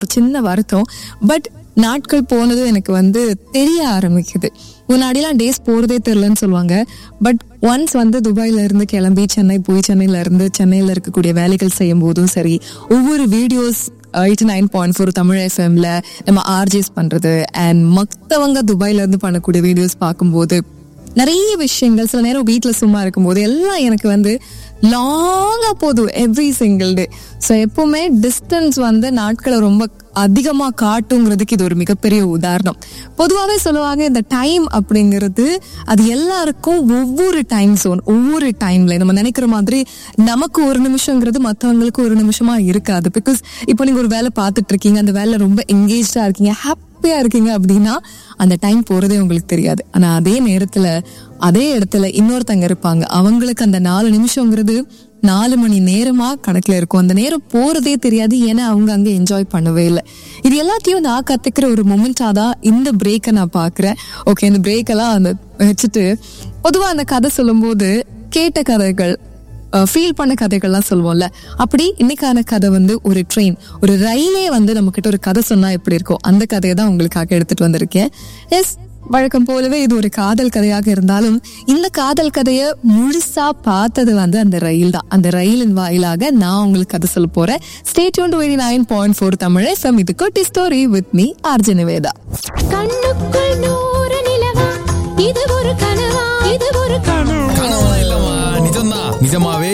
சின்ன வருத்தம் பட் நாட்கள் போனதும் எனக்கு வந்து தெரிய ஆரம்பிக்குது முன்னாடிலாம் டேஸ் போறதே தெரிலன்னு சொல்லுவாங்க பட் ஒன்ஸ் வந்து துபாயில இருந்து கிளம்பி சென்னை போய் சென்னையில இருந்து சென்னையில இருக்கக்கூடிய வேலைகள் செய்யும் போதும் சரி ஒவ்வொரு videos eighty nine point four Tamil எஃப்எம்ல நம்ம ஆர்ஜிஎஸ் பண்றது அண்ட் மற்றவங்க துபாயில இருந்து பண்ணக்கூடிய வீடியோஸ் பார்க்கும்போது நிறைய விஷயங்கள் சில நேரம் வீட்டில் சும்மா இருக்கும்போது எல்லாம் எனக்கு வந்து லாங்கா போதும் எவ்ரி சிங்கிள் டே ஸோ எப்பவுமே டிஸ்டன்ஸ் வந்து நாட்களை ரொம்ப அதிகமாக காட்டுங்கிறதுக்கு இது ஒரு மிகப்பெரிய உதாரணம் பொதுவாகவே சொல்லுவாங்க இந்த டைம் அப்படிங்கிறது அது எல்லாருக்கும் ஒவ்வொரு டைம் ஜோன் ஒவ்வொரு டைம்ல நம்ம நினைக்கிற மாதிரி நமக்கு ஒரு நிமிஷங்கிறது மற்றவங்களுக்கு ஒரு நிமிஷமா இருக்காது பிகாஸ் இப்போ நீங்க ஒரு வேலை பார்த்துட்டு இருக்கீங்க அந்த வேலை ரொம்ப எங்கேஜா இருக்கீங்க ஹாப்பியா இருக்கீங்க அப்படின்னா அந்த டைம் போறதே உங்களுக்கு தெரியாது ஆனா அதே நேரத்துல அதே இடத்துல இன்னொருத்தங்க இருப்பாங்க அவங்களுக்கு அந்த நாலு நிமிஷங்கிறது நாலு மணி நேரமா கணக்குல இருக்கும் அந்த நேரம் போறதே தெரியாது ஏன்னா அவங்க அங்க என்ஜாய் பண்ணவே இல்லை இது எல்லாத்தையும் நான் கத்துக்கிற ஒரு மொமெண்டா தான் இந்த பிரேக்கை நான் பாக்குறேன் ஓகே இந்த பிரேக் எல்லாம் அந்த வச்சுட்டு பொதுவா அந்த கதை சொல்லும்போது கேட்ட கதைகள் ஃபீல் பண்ண கதைகள்லாம் சொல்லுவோம்ல அப்படி இன்னைக்கான கதை வந்து ஒரு ட்ரெயின் ஒரு ரயிலே வந்து நம்ம கிட்ட ஒரு கதை சொன்னா எப்படி இருக்கும் அந்த கதையை தான் உங்களுக்காக எடுத்துட்டு வந்திருக்கேன் எஸ் வழக்கம் போலவே இது ஒரு காதல் கதையாக இருந்தாலும் இந்த காதல் கதையை முழுசா பார்த்தது வந்து அந்த ரயில் தான் அந்த ரயிலின் வாயிலாக நான் உங்களுக்கு கதை சொல்ல போறேன் state twenty nine point four Tamil FM இது குட்டி story with me RJ Nivetha கண்ணுக்குள் நூறு நிலவா இது ஒரு கனவா இது ஒரு கனவா கனவுலாம் இல்லம்மா நிஜம்தான் நிஜமாவே